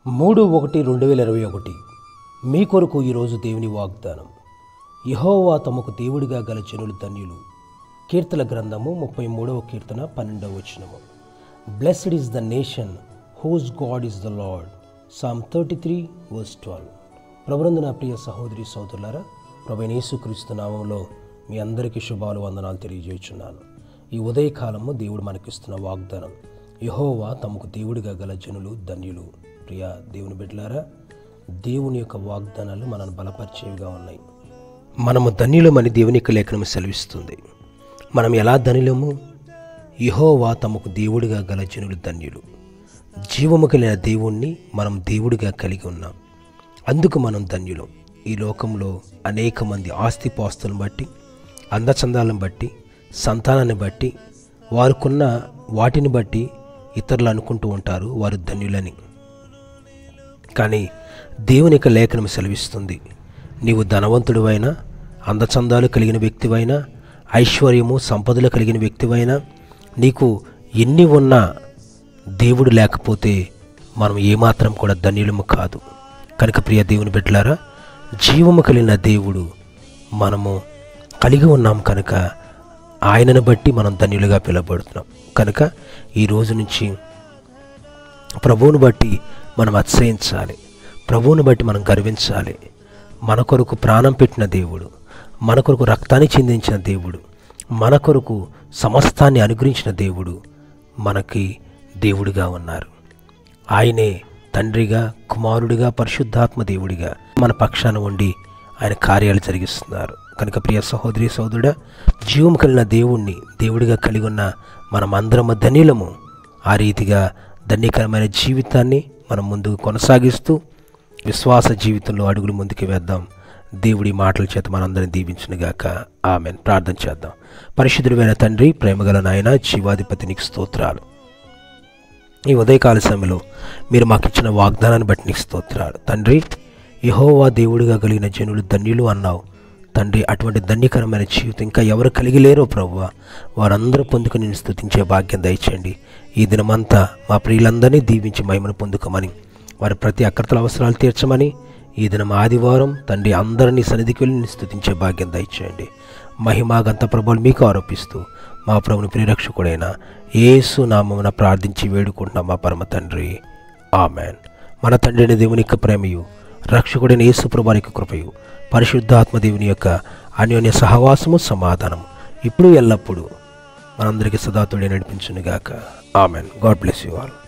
మూడు ఒకటి రెండు వేల ఇరవై ఒకటి మీ కొరకు ఈరోజు దేవుని వాగ్దానం యహోవా తమకు దేవుడిగా గల జనులు ధన్యులు కీర్తన గ్రంథము ముప్పై మూడవ కీర్తన పన్నెండవ వచనము blessed is the nation whose God is the Lord psalm thirty three verse twelve ప్రభునందు నా ప్రియ సహోదరి సోదరులారా ప్రభు యేసుక్రీస్తు నామంలో మీ అందరికీ శుభాలు వందనాలు తెలియజేస్తున్నాను ఈ ఉదయకాలము దేవుడు మనకిస్తున్న వాగ్దానం యహోవా తమకు దేవుడిగా గల జనులు ధన్యులు ప్రియ దేవుని బిడ్డలారా దేవుని యొక్క వాగ్దానాలు మనల్ని బలపరిచేవిగా ఉన్నాయి మనము ధన్యులమని దేవుని యొక్క లేఖనం సెలవిస్తుంది మనం ఎలా ధనులము యహోవా తమకు దేవుడిగా గల జనులు ధన్యులు జీవము కలిగిన దేవుణ్ణి మనం దేవుడిగా కలిగి ఉన్నాం అందుకు మనం ధన్యులం ఈ లోకంలో అనేక మంది ఆస్తిపాస్తులను బట్టి అందచందాలను బట్టి సంతానాన్ని బట్టి వారికున్న వాటిని బట్టి ఇతరులు అనుకుంటూ ఉంటారు వారు ధన్యులని కానీ దేవుని యొక్క లేఖనం సెలవిస్తుంది నీవు ధనవంతుడివైనా అందచందాలు కలిగిన వ్యక్తివైనా ఐశ్వర్యము సంపదలు కలిగిన వ్యక్తివైనా నీకు ఎన్ని ఉన్నా దేవుడు లేకపోతే మనం ఏమాత్రం కూడా ధన్యులము కాదు కనుక ప్రియ దేవుని బిడ్డలారా జీవము కలిగిన దేవుడు మనము కలిగి ఉన్నాం కనుక ఆయనను బట్టి మనం ధన్యులుగా పిలువబడుతున్నాం కనుక ఈ రోజు నుంచి ప్రభువును బట్టి మనం అతిశయించాలి ప్రభువును బట్టి మనం గర్వించాలి మన కొరకు ప్రాణం పెట్టిన దేవుడు మన కొరకు రక్తాన్ని చిందించిన దేవుడు మన కొరకు సమస్తాన్ని అనుగ్రహించిన దేవుడు మనకి దేవుడిగా ఉన్నారు ఆయనే తండ్రిగా కుమారుడిగా పరిశుద్ధాత్మ దేవుడిగా మన పక్షాన ఉండి ఆయన కార్యాలు జరిగిస్తున్నారు కనుక ప్రియ సహోదరి సహోదరుడా జీవం కలిగిన దేవుణ్ణి దేవుడిగా కలిగి ఉన్న మనమందరము ధనిలము ఆ రీతిగా ధన్యకరమైన జీవితాన్ని మనం ముందుకు కొనసాగిస్తూ విశ్వాస జీవితంలో అడుగులు ముందుకు వేద్దాం దేవుడి మాటల చేత మనందరిని దీవించునుగాక ఆమెన్ ప్రార్థన చేద్దాం పరిశుద్ధుడైన తండ్రి ప్రేమగల నాయన జీవాధిపతి నీకు స్తోత్రాలు ఈ ఉదయకాల సమయంలో మీరు మాకు ఇచ్చిన వాగ్దానాన్ని బట్టి నీకు స్తోత్రాలు తండ్రి యహోవా దేవుడిగా కలిగిన జనులు ధన్యులు అన్నావు తండ్రి అటువంటి ధన్యకరమైన జీవితం ఇంకా ఎవరు కలిగి లేరో ప్రభువ వారందరూ పొందుకు నేను స్థుతించే భాగ్యం దయచేయండి ఈ దినమంతా మా ప్రియులందరినీ దీవించి మహిమను పొందుకోమని వారి ప్రతి అక్రతల అవసరాలు తీర్చమని ఈ దినం ఆదివారం తండ్రి అందరినీ సన్నిధికి వెళ్ళి నేను స్థుతించే భాగ్యం దయచేయండి మహిమా గంత ప్రభులు మీకు ఆరోపిస్తూ మా ప్రభుని ప్రియరక్షకుడైన యేసు నామమున ప్రార్థించి వేడుకుంటున్నాం మా పరమ తండ్రి ఆమెన్ మన తండ్రిని దేవుని యొక్క ప్రేమయు రక్షకుడైన యేసు ప్రభానికి కృపయు పరిశుద్ధాత్మ దేవుని యొక్క అన్యోన్య సహవాసము సమాధానము ఇప్పుడు ఎల్లప్పుడూ మనందరికీ సదాతుడే నడిపించునుగాక amen God bless you all